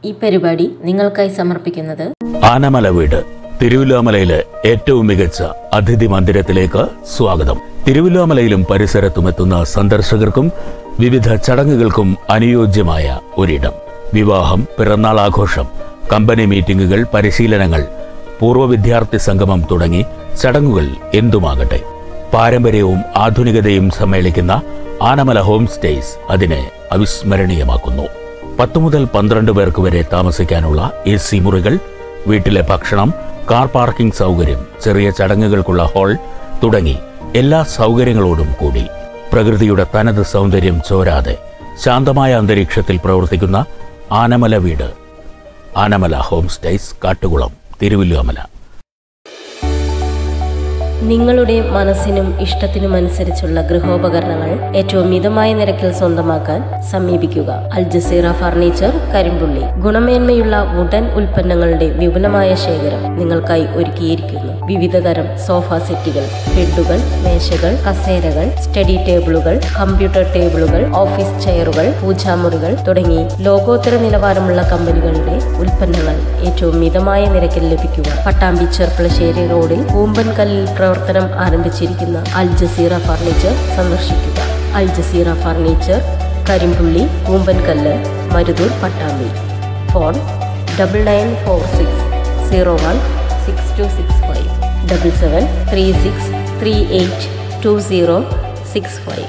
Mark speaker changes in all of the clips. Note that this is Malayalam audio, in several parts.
Speaker 1: ഈ പരിപാടി നിങ്ങൾക്കായി സമർപ്പിക്കുന്നത്
Speaker 2: ആനമല വീട് തിരുവല്ലാമലയിലെ ഏറ്റവും മികച്ച അതിഥി മന്ദിരത്തിലേക്ക് സ്വാഗതം തിരുവല്ലാമലയിലും പരിസരത്തും എത്തുന്ന സന്ദർശകർക്കും വിവിധ ചടങ്ങുകൾക്കും അനുയോജ്യമായ ഒരിടം വിവാഹം പിറന്നാൾ ആഘോഷം കമ്പനി മീറ്റിംഗുകൾ പരിശീലനങ്ങൾ പൂർവ്വ വിദ്യാർത്ഥി സംഗമം തുടങ്ങി ചടങ്ങുകൾ എന്തുമാകട്ടെ പാരമ്പര്യവും ആധുനികതയും സമ്മേളിക്കുന്ന ആനമല ഹോം സ്റ്റേസ് അതിനെ അവിസ്മരണീയമാക്കുന്നു പത്ത് മുതൽ പന്ത്രണ്ട് പേർക്ക് വരെ താമസിക്കാനുള്ള എ സി മുറികൾ വീട്ടിലെ ഭക്ഷണം കാർ പാർക്കിംഗ് സൗകര്യം ചെറിയ ചടങ്ങുകൾക്കുള്ള ഹാൾ തുടങ്ങി എല്ലാ സൗകര്യങ്ങളോടും കൂടി പ്രകൃതിയുടെ തനത് സൗന്ദര്യം ചോരാതെ ശാന്തമായ അന്തരീക്ഷത്തിൽ പ്രവർത്തിക്കുന്ന ആനമല വീട് ആനമല ഹോം സ്റ്റേസ് കാട്ടുകുളം തിരുവല്ലുവമല
Speaker 1: നിങ്ങളുടെ മനസ്സിനും ഇഷ്ടത്തിനുമനുസരിച്ചുള്ള ഗൃഹോപകരണങ്ങൾ ഏറ്റവും മിതമായ നിരക്കിൽ സ്വന്തമാക്കാൻ സമീപിക്കുക അൽ ജസീറ ഫർണിച്ചർ കരിമ്പുള്ളി ഗുണമേന്മയുള്ള വുഡൻ ഉൽപ്പന്നങ്ങളുടെ വിപുലമായ ശേഖരം നിങ്ങൾക്കായി ഒരുക്കിയിരിക്കുന്നു വിവിധ തരം സോഫ സെറ്റുകൾ ബെഡുകൾ മേശകൾ കസേരകൾ സ്റ്റഡി ടേബിളുകൾ കമ്പ്യൂട്ടർ ടേബിളുകൾ ഓഫീസ് ചെയറുകൾ പൂജാമുറികൾ തുടങ്ങി ലോകോത്തര നിലവാരമുള്ള കമ്പനികളുടെ ഉൽപ്പന്നങ്ങൾ ഏറ്റവും മിതമായ നിരക്കിൽ ലഭിക്കുക പട്ടാമ്പി ചെർപ്പളശ്ശേരി റോഡിൽ കൂമ്പൻകല്ലിൽ പ്രവർത്തനം ആരംഭിച്ചിരിക്കുന്ന അൽ ജസീറ ഫർണിച്ചർ സന്ദർശിക്കുക Al Jazeera furniture Karimpully Koombankallu Maruthur Pattambi phone double nine four six zero one six two six five double seven three six three eight two zero six five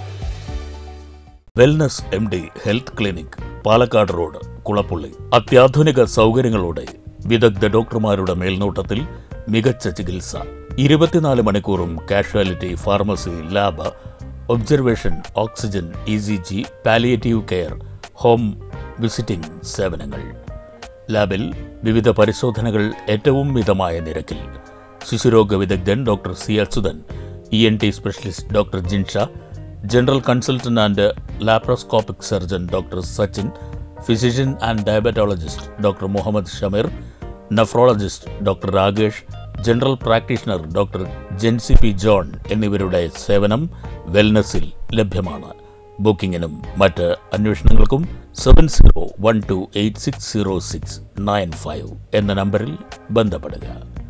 Speaker 2: wellness M D health clinic Palakkad road Kulappully അത്യാധുനിക സൗകര്യങ്ങളോടെ വിദഗ്ധ ഡോക്ടർമാരുടെ മേൽനോട്ടത്തിൽ മികച്ച ചികിത്സ ഇരുപത്തിനാല് മണിക്കൂറും casualty pharmacy lab observation oxygen E C G palliative care home visiting സേവനങ്ങൾ ലാബിൽ വിവിധ പരിശോധനകൾ ഏറ്റവും മിതമായ നിരക്കിൽ ശിശുരോഗ വിദഗ്ധൻ doctor C Achuthan E N T specialist doctor Jinsha general consultant and laparoscopic surgeon doctor Sachin physician and diabetologist doctor Muhammad Shameer nephrologist doctor Rakesh general practitioner doctor Jency P John എന്നിവരുടെ സേവനം വെൽനസിൽ ലഭ്യമാണ് ബുക്കിംഗിനും മറ്റ് അന്വേഷണങ്ങൾക്കും seven zero one two eight six zero six nine five എന്ന നമ്പറിൽ ബന്ധപ്പെടുക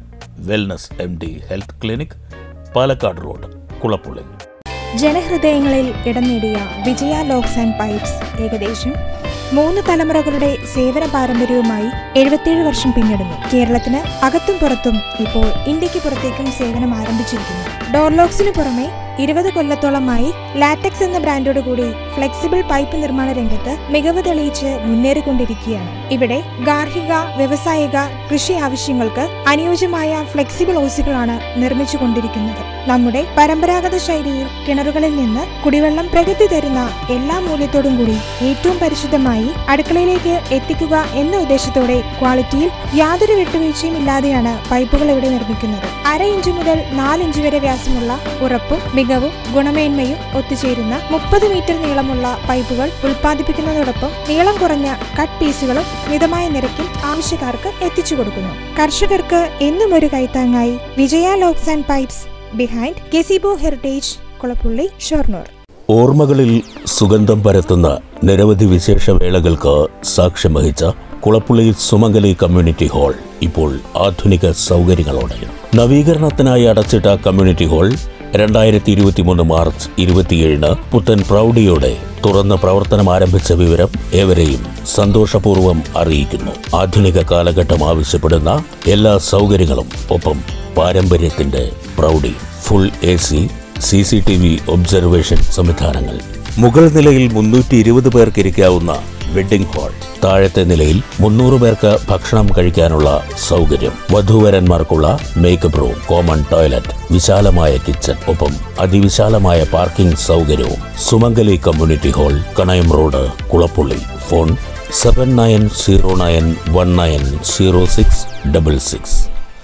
Speaker 2: wellness M D health clinic Palakkad road Kulappully
Speaker 3: ജനഹൃദയങ്ങളിൽ ഇടം നേടിയ വിജയ ലോക്സ് ആൻഡ് പൈപ്സ് ഏകദേശം മൂന്ന് തലമുറകളുടെ സേവന പാരമ്പര്യവുമായി എഴുപത്തിയേഴ് വർഷം പിന്നിടുന്നു കേരളത്തിന് അകത്തും പുറത്തും ഇപ്പോൾ ഇന്ത്യക്ക് പുറത്തേക്കും സേവനം ആരംഭിച്ചിരിക്കുന്നു ഡോർലോക്സിന് പുറമെ ഇരുപത് കൊല്ലത്തോളമായി ലാറ്റക്സ് എന്ന ബ്രാൻഡോട് കൂടി ഫ്ലെക്സിബിൾ പൈപ്പ് നിർമ്മാണ രംഗത്ത് മികവ് തെളിയിച്ച് മുന്നേറിക്കൊണ്ടിരിക്കുകയാണ് ഇവിടെ ഗാർഹിക വ്യവസായിക കൃഷി ആവശ്യങ്ങൾക്ക് അനുയോജ്യമായ ഫ്ലെക്സിബിൾ ഓസുകളാണ് നിർമ്മിച്ചുകൊണ്ടിരിക്കുന്നത് നമ്മുടെ പരമ്പരാഗത ശൈലിയിൽ കിണറുകളിൽ നിന്ന് കുടിവെള്ളം പ്രകൃതി തരുന്ന എല്ലാ മൂല്യത്തോടും കൂടി ഏറ്റവും പരിശുദ്ധമായി അടുക്കളയിലേക്ക് എത്തിക്കുക എന്ന ഉദ്ദേശത്തോടെ ക്വാളിറ്റിയിൽ യാതൊരു വിട്ടുവീഴ്ചയും ഇല്ലാതെയാണ് പൈപ്പുകൾ ഇവിടെ നിർമ്മിക്കുന്നത് അര ഇഞ്ച് മുതൽ നാല് ഇഞ്ച് വരെ വ്യാസമുള്ള ഉറപ്പും മികവും ഗുണമേന്മയും ഒത്തുചേരുന്ന മുപ്പത് മീറ്റർ നീളമുള്ള പൈപ്പുകൾ ഉൽപ്പാദിപ്പിക്കുന്നതോടൊപ്പം നീളം കുറഞ്ഞ കട്ട് പീസുകളും മിതമായ നിരക്കിൽ ആവശ്യക്കാർക്ക് എത്തിച്ചു കൊടുക്കുന്നു കർഷകർക്ക് എന്നും ഒരു കൈത്താങ്ങായി Vijaya locks and pipes behind gazebo heritage Kulappully Shoranur
Speaker 2: ഓർമ്മകളിൽ സുഗന്ധം പരത്തുന്ന നിരവധി വിശേഷവേളകൾക്ക് സാക്ഷ്യം വഹിച്ച കുളപ്പുള്ളി സുമംഗലി കമ്മ്യൂണിറ്റി ഹാൾ ഇപ്പോൾ ആധുനിക സൗകര്യങ്ങളോടെ നവീകരണത്തിനായി അടച്ചിട്ട കമ്മ്യൂണിറ്റി ഹാൾ രണ്ടായിരത്തി ഇരുപത്തിമൂന്ന് മാർച്ച് ഇരുപത്തിയേഴിന് പുത്തൻ പ്രൗഢിയോടെ തുറന്ന് പ്രവർത്തനം ആരംഭിച്ച വിവരം ഏവരെയും സന്തോഷപൂർവ്വം അറിയിക്കുന്നു ആധുനിക കാലഘട്ടം ആവശ്യപ്പെടുന്ന എല്ലാ സൗകര്യങ്ങളും ഒപ്പം പാരമ്പര്യത്തിന്റെ പ്രൗഢി full A C C C T V observation സംവിധാനങ്ങൾ മുകൾ നിലയിൽ മുന്നൂറ്റി ഇരുപത് പേർക്ക് ഇരിക്കാവുന്ന വെഡ്ഡിംഗ് ഹാൾ താഴത്തെ നിലയിൽ മുന്നൂറ് പേർക്ക് ഭക്ഷണം കഴിക്കാനുള്ള സൗകര്യം വധൂവരന്മാർക്കുള്ള മേക്കപ്പ് റൂം കോമൺ ടോയ്ലറ്റ് വിശാലമായ കിച്ചൺ ഒപ്പം അതിവിശാലമായ പാർക്കിംഗ് സൗകര്യവും Sumangali community hall Kanayam road Kulappully phone seven nine zero nine one nine zero six double six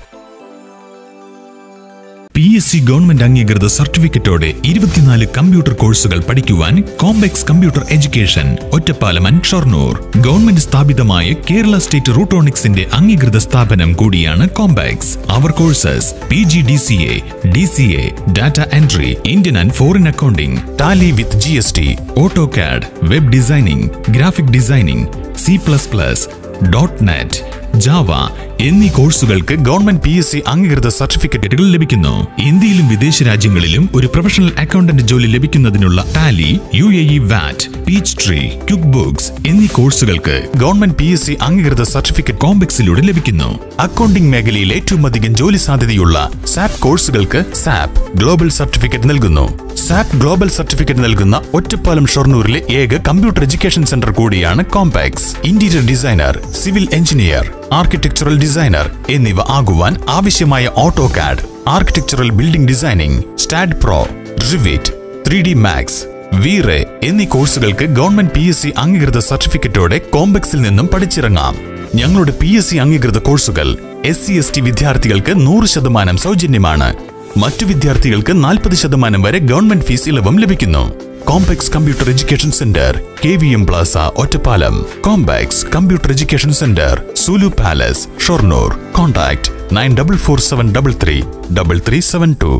Speaker 4: P S C government അംഗീകൃത സർട്ടിഫിക്കറ്റോടെ ഇരുപത്തിനാല് കമ്പ്യൂട്ടർ കോഴ്സുകൾ പഠിക്കുവാൻ Combex computer education Ottapalam and Shoranur government സ്ഥാപിതമായ കേരള സ്റ്റേറ്റ് റൂട്ടോണിക്സിന്റെ അംഗീകൃത സ്ഥാപനം കൂടിയാണ് Combex our courses P G D C A D C A data entry Indian and foreign accounting Tally with G S T auto CAD web designing graphic designing C plus plus dot net Java എന്നീ കോഴ്സുകൾക്ക് ഗവൺമെന്റ് പി എസ് സി അംഗീകൃത സർട്ടിഫിക്കറ്റുകൾ ലഭിക്കുന്നു ഇന്ത്യയിലും വിദേശ രാജ്യങ്ങളിലും ഒരു പ്രൊഫഷണൽ അക്കൗണ്ടന്റ് ജോലി ലഭിക്കുന്നതിനുള്ള Tally U A E VAT Peachtree QuickBooks എന്നീ കോഴ്സുകൾക്ക് ഗവൺമെന്റ് പി എസ് സി അംഗീകൃത സർട്ടിഫിക്കറ്റ് കോംബെക്സിലൂടെ ലഭിക്കുന്നു അക്കൗണ്ടിംഗ് മേഖലയിൽ ഏറ്റവും അധികം ജോലി സാധ്യതയുള്ള സാപ്പ് കോഴ്സുകൾക്ക് സാപ്പ് ഗ്ലോബൽ സർട്ടിഫിക്കറ്റ് നൽകുന്നു സാപ്പ് ഗ്ലോബൽ സർട്ടിഫിക്കറ്റ് നൽകുന്ന ഒറ്റപ്പാലം ഷൊർണൂരിലെ ഏക കമ്പ്യൂട്ടർ എഡ്യൂക്കേഷൻ സെന്റർ കൂടിയാണ് Compax interior designer civil engineer architectural designer എന്നിവ ആകുവാൻ ആവശ്യമായ auto CAD architectural building designing STAAD pro Revit three D max VRay എന്നീ കോഴ്സുകൾക്ക് ഗവൺമെന്റ് പി എസ് സി അംഗീകൃത സർട്ടിഫിക്കറ്റോടെ കോംബെക്സിൽ നിന്നും പഠിച്ചിറങ്ങാം ഞങ്ങളുടെ പി എസ് സി അംഗീകൃത കോഴ്സുകൾ എസ് സി എസ് ടി വിദ്യാർത്ഥികൾക്ക് നൂറ് ശതമാനം സൗജന്യമാണ് മറ്റു വിദ്യാർത്ഥികൾക്ക് നാൽപ്പത് ശതമാനം വരെ ഗവൺമെന്റ് ഫീസ് ഇളവും ലഭിക്കുന്നു Compax computer education centre K V M plaza Ottapalam Compax computer education centre Sulu palace Shoranur contact nine double four seven double three double three seven two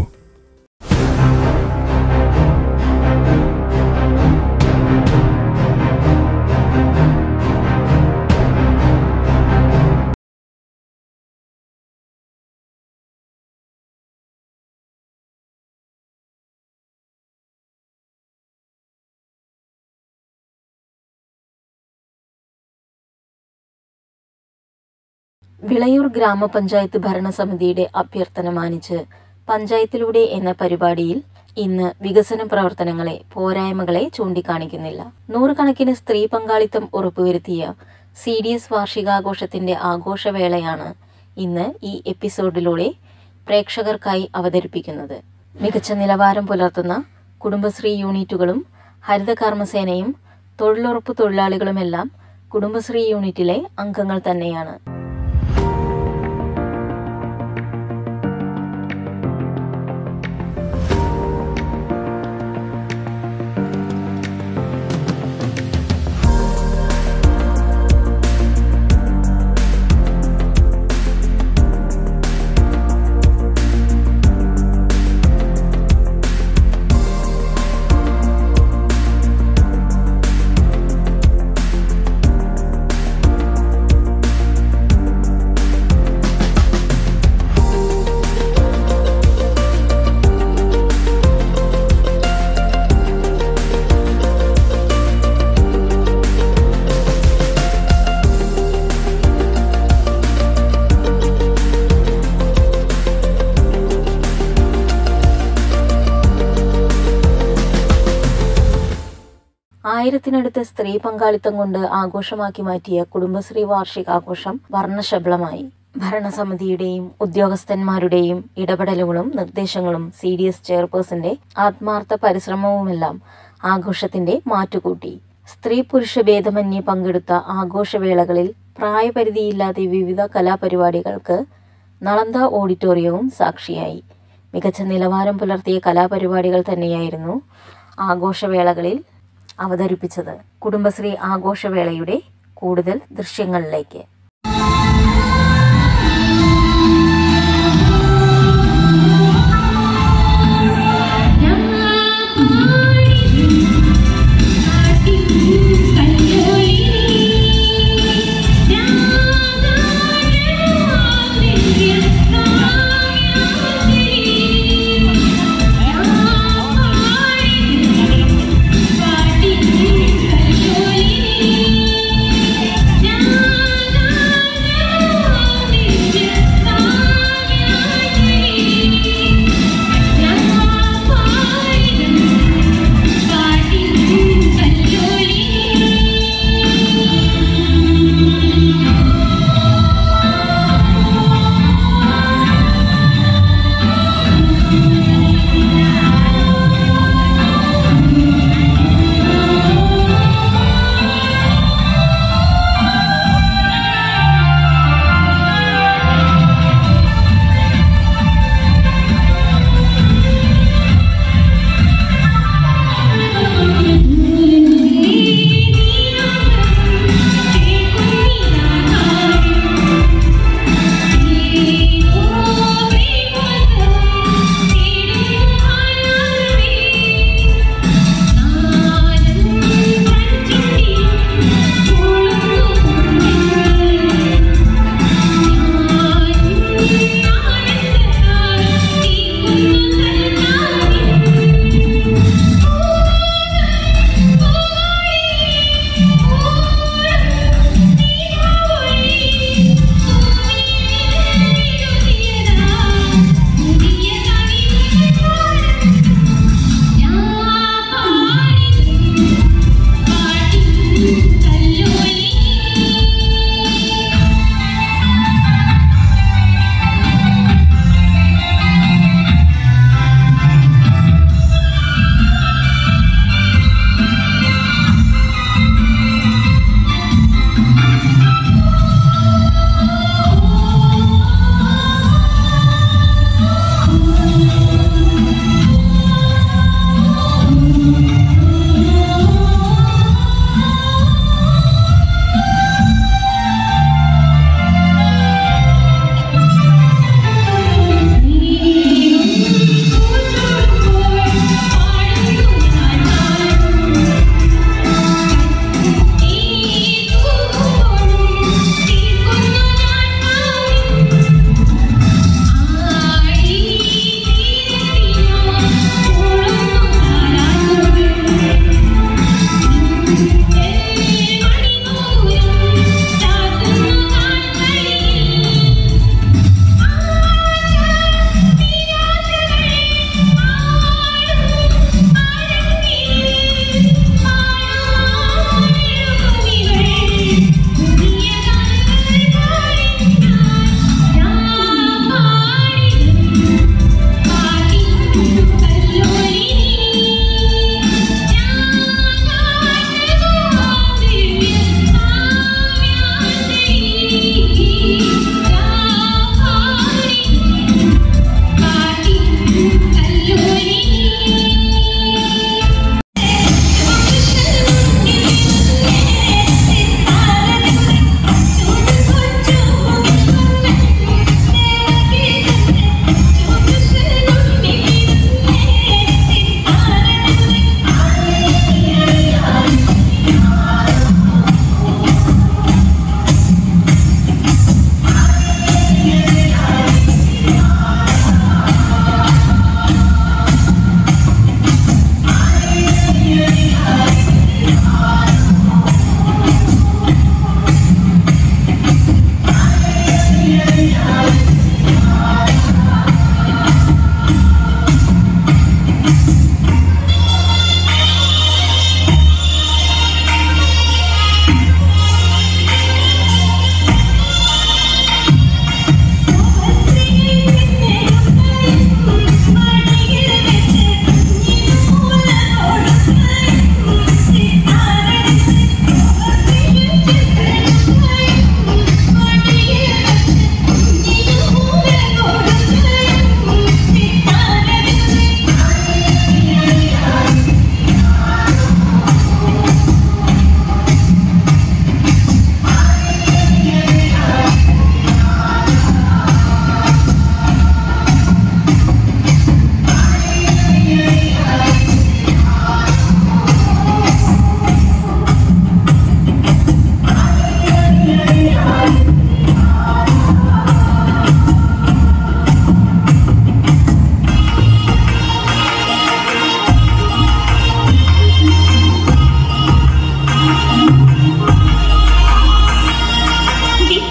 Speaker 1: Vilayur ഗ്രാമപഞ്ചായത്ത് ഭരണസമിതിയുടെ അഭ്യർത്ഥന മാനിച്ച് പഞ്ചായത്തിലൂടെ എന്ന പരിപാടിയിൽ ഇന്ന് വികസന പ്രവർത്തനങ്ങളെ പോരായ്മകളെ ചൂണ്ടിക്കാണിക്കുന്നില്ല നൂറുകണക്കിന് സ്ത്രീ പങ്കാളിത്തം ഉറപ്പുവരുത്തിയ സി ഡി എസ് വാർഷികാഘോഷത്തിന്റെ ആഘോഷവേളയാണ് ഇന്ന് ഈ എപ്പിസോഡിലൂടെ പ്രേക്ഷകർക്കായി അവതരിപ്പിക്കുന്നത് മികച്ച നിലവാരം പുലർത്തുന്ന കുടുംബശ്രീ യൂണിറ്റുകളും ഹരിത കർമ്മസേനയും തൊഴിലുറപ്പ് തൊഴിലാളികളുമെല്ലാം കുടുംബശ്രീ യൂണിറ്റിലെ അംഗങ്ങൾ തന്നെയാണ് ആയിരത്തിനടുത്ത് സ്ത്രീ പങ്കാളിത്തം കൊണ്ട് ആഘോഷമാക്കി മാറ്റിയ കുടുംബശ്രീ വാർഷികാഘോഷം വർണ്ണശബളമായി ഭരണസമിതിയുടെയും ഉദ്യോഗസ്ഥന്മാരുടെയും ഇടപെടലുകളും നിർദ്ദേശങ്ങളും സി ഡി എസ് ചെയർപേഴ്സന്റെ ആത്മാർത്ഥ പരിശ്രമവുമെല്ലാം ആഘോഷത്തിന്റെ മാറ്റുകൂട്ടി സ്ത്രീ പുരുഷ ഭേദമന്യേ പങ്കെടുത്ത ആഘോഷവേളകളിൽ പ്രായപരിധിയില്ലാതെ വിവിധ കലാപരിപാടികൾക്ക് നളന്ദ ഓഡിറ്റോറിയവും സാക്ഷിയായി മികച്ച നിലവാരം പുലർത്തിയ കലാപരിപാടികൾ തന്നെയായിരുന്നു ആഘോഷവേളകളിൽ അവതരിപ്പിച്ചത് കുടുംബശ്രീ ആഘോഷവേളയുടെ കൂടുതൽ ദൃശ്യങ്ങളിലേക്ക്
Speaker 5: Yeah.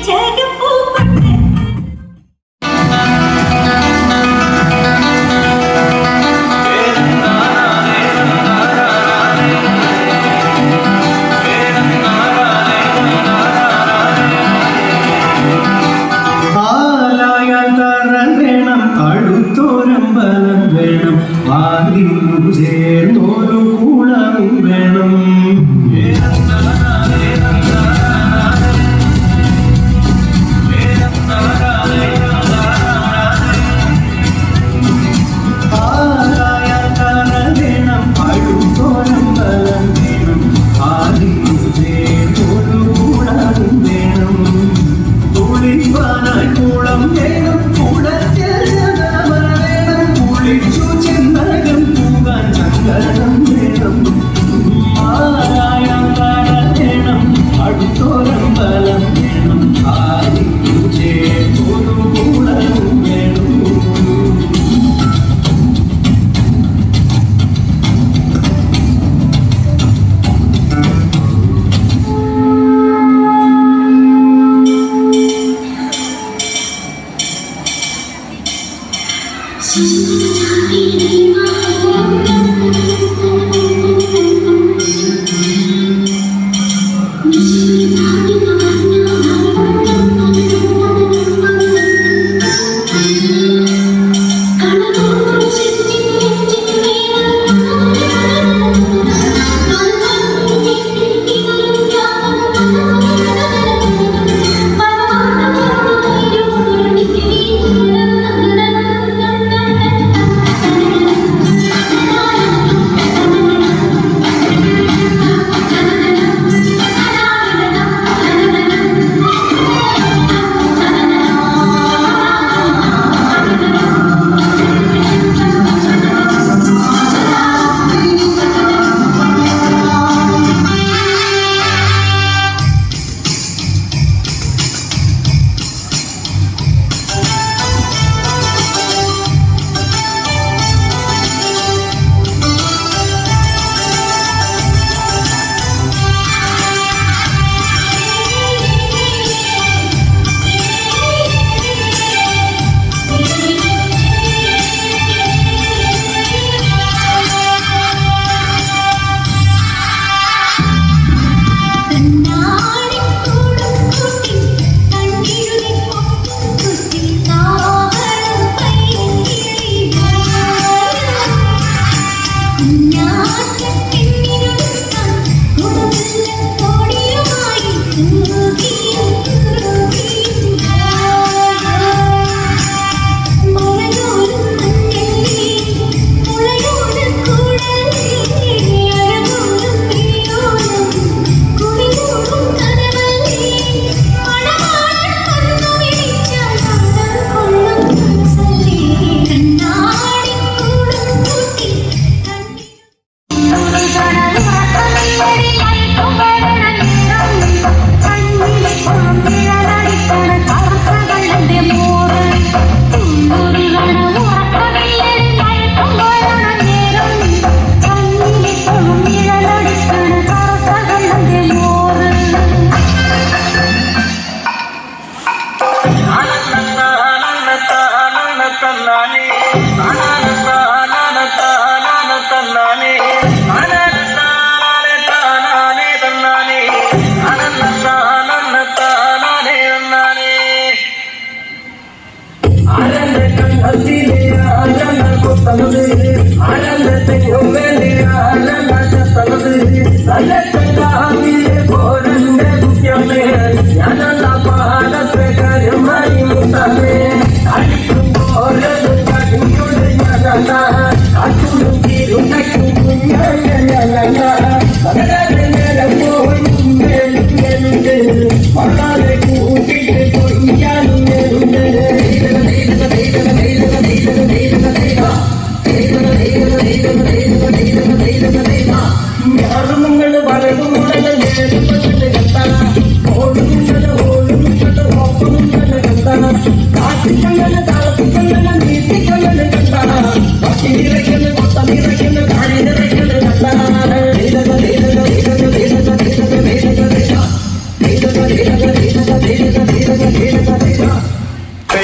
Speaker 5: ആലായാൽ തറ വേണം അടുത്തൊരമ്പലം വേണം ആദ്യം ചേർന്നൊരു കുളവും വേണം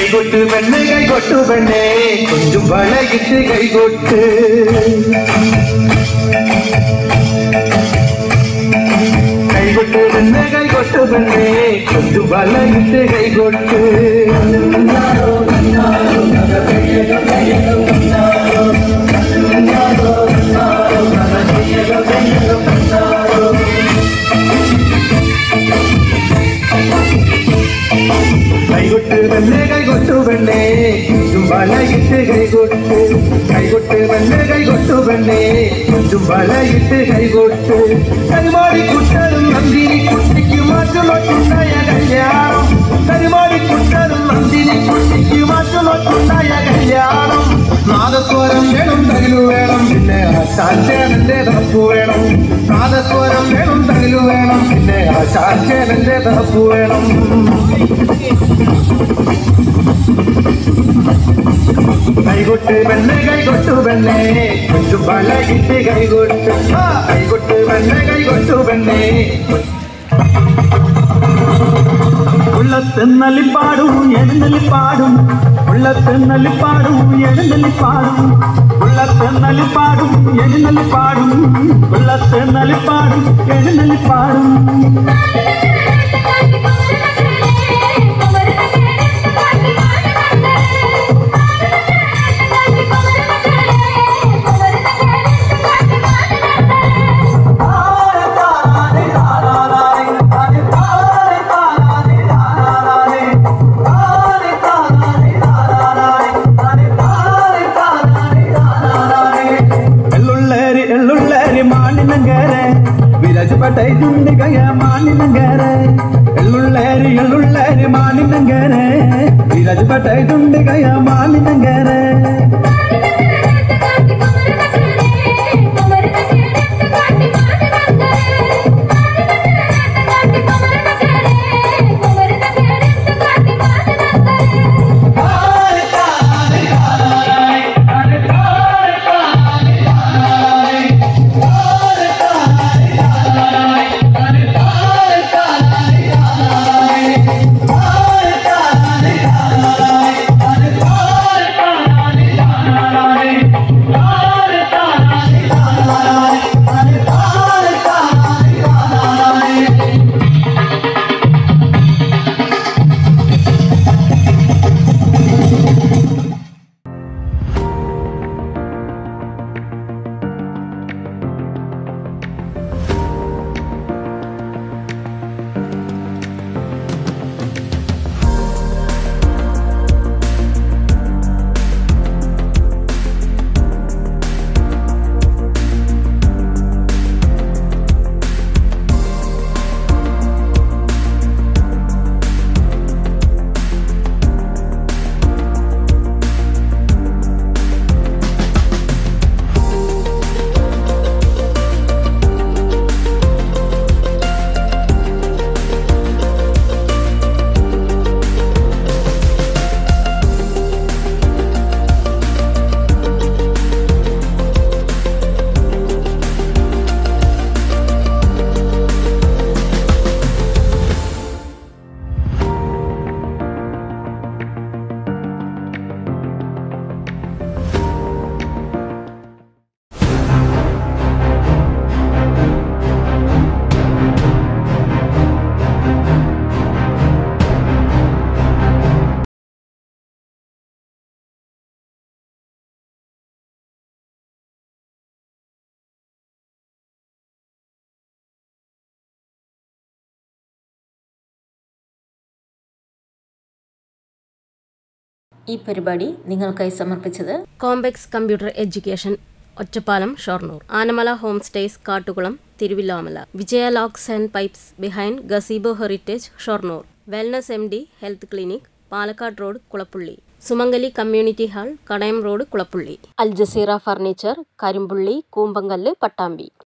Speaker 5: കൈകൊട്ട് പെണ്ണെ കൈകൊട്ടു പെണ്ണെ കൊഞ്ചും വളയിട്ട് കൈകൊട്ട് കൈകൊട്ട് പെണ്ണെ കൈകൊട്ടു പെണ്ണെ കൊഞ്ചും വളയിട്ട് കൈകൊട്ട് കൈകൊട്ട് പെണ്ണെ കൈകൊട്ടു പെണ്ണെ കൊഞ്ചും വളയിട്ട് കൈകൊട്ട് കൈകൊട്ട് പെണ്ണെ കൈകൊട്ടു പെണ്ണെ കൊഞ്ചും വളയിട്ട് കൈകൊട്ട് കരുമാടി കുട്ടനും നന്ദിനി കുട്ടിക്ക് മാറ്റുമൊട്ടുണ്ടായ കല്യാണം കരുമാടി കുട്ടനും നന്ദിനി കുട്ടിക്ക് മാറ്റുമൊട്ടുണ്ടായ കല്യാണം നാദസ്വരം വേണം തകിലു വേണം പിന്നെ ആശാചേനന്റെ തറപ്പ് വേണം നാദസ്വരം വേണം തകിലു വേണം പിന്നെ ആശാചേനന്റെ തറപ്പ് വേണം കൈകൊട്ട് പെണ്ണെ കൈകൊട്ടു പെണ്ണെ കൊച്ചു പലകിട്ട് കൈകൊട്ട് ആ, കൈകൊട്ട് പെണ്ണെ കൈകൊട്ടു പെണ്ണെ
Speaker 6: ഉള്ളത്തെന്നലിപ്പാടും എഴുന്നള്ളിപ്പാടും ഉള്ളത്തെന്നലിപ്പാടും എഴുന്നള്ളിപ്പാടും ഉള്ളത്തെന്നലിപ്പാടും എഴുന്നള്ളിപ്പാടും ഉള്ളത്തെന്നലിപ്പാടും എഴുന്നള്ളിപ്പാടും എള്ളുള്ളേരി എള്ളുള്ളേരി മാണിനങ്കരെ വിരാജപേട്ടை ചുണ്ടികയ മാണിനങ്കരെ എള്ളുള്ളേരി എള്ളുള്ളേരി മാണിനങ്കരെ വിരാജപേട്ടை ചുണ്ടികയ മാണിനങ്കരെ
Speaker 1: ഈ പരിപാടി നിങ്ങൾക്കായി സമർപ്പിച്ചത് Combex computer education Ottapalam Shoranur Anamala home stays Kattukulam Thiruvilwamala Vijaya locks and pipes behind gazebo heritage Shoranur wellness M D health clinic Palakkad road Kulappully Sumangali community hall Kadayam road Kulappully Al Jazeera furniture Karimpully Koombankallu Pattambi